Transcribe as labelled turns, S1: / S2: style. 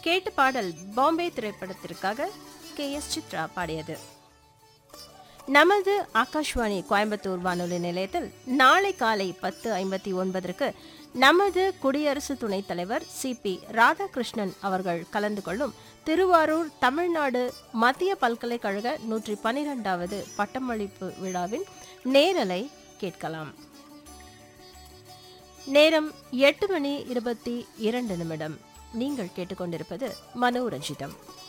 S1: கேட்டு பாடல் பாம்பே திரைப்படத்திற்காக கே எஸ் சித்ரா பாடியது நமது ஆகாஷ்வாணி கோயம்புத்தூர் வானொலி நிலையத்தில் நாளை காலை பத்து ஐம்பத்தி ஒன்பதற்கு நமது குடியரசு துணைத் தலைவர் சி பி ராதாகிருஷ்ணன் அவர்கள் கலந்து கொள்ளும் திருவாரூர் தமிழ்நாடு மத்திய பல்கலைக்கழக நூற்றி பனிரெண்டாவது பட்டமளிப்பு விழாவின் நேரலை கேட்கலாம் நேரம் எட்டு மணி இருபத்தி இரண்டு நிமிடம் நீங்கள் கேட்டுக்கொண்டிருப்பது மனோரஞ்சிதம்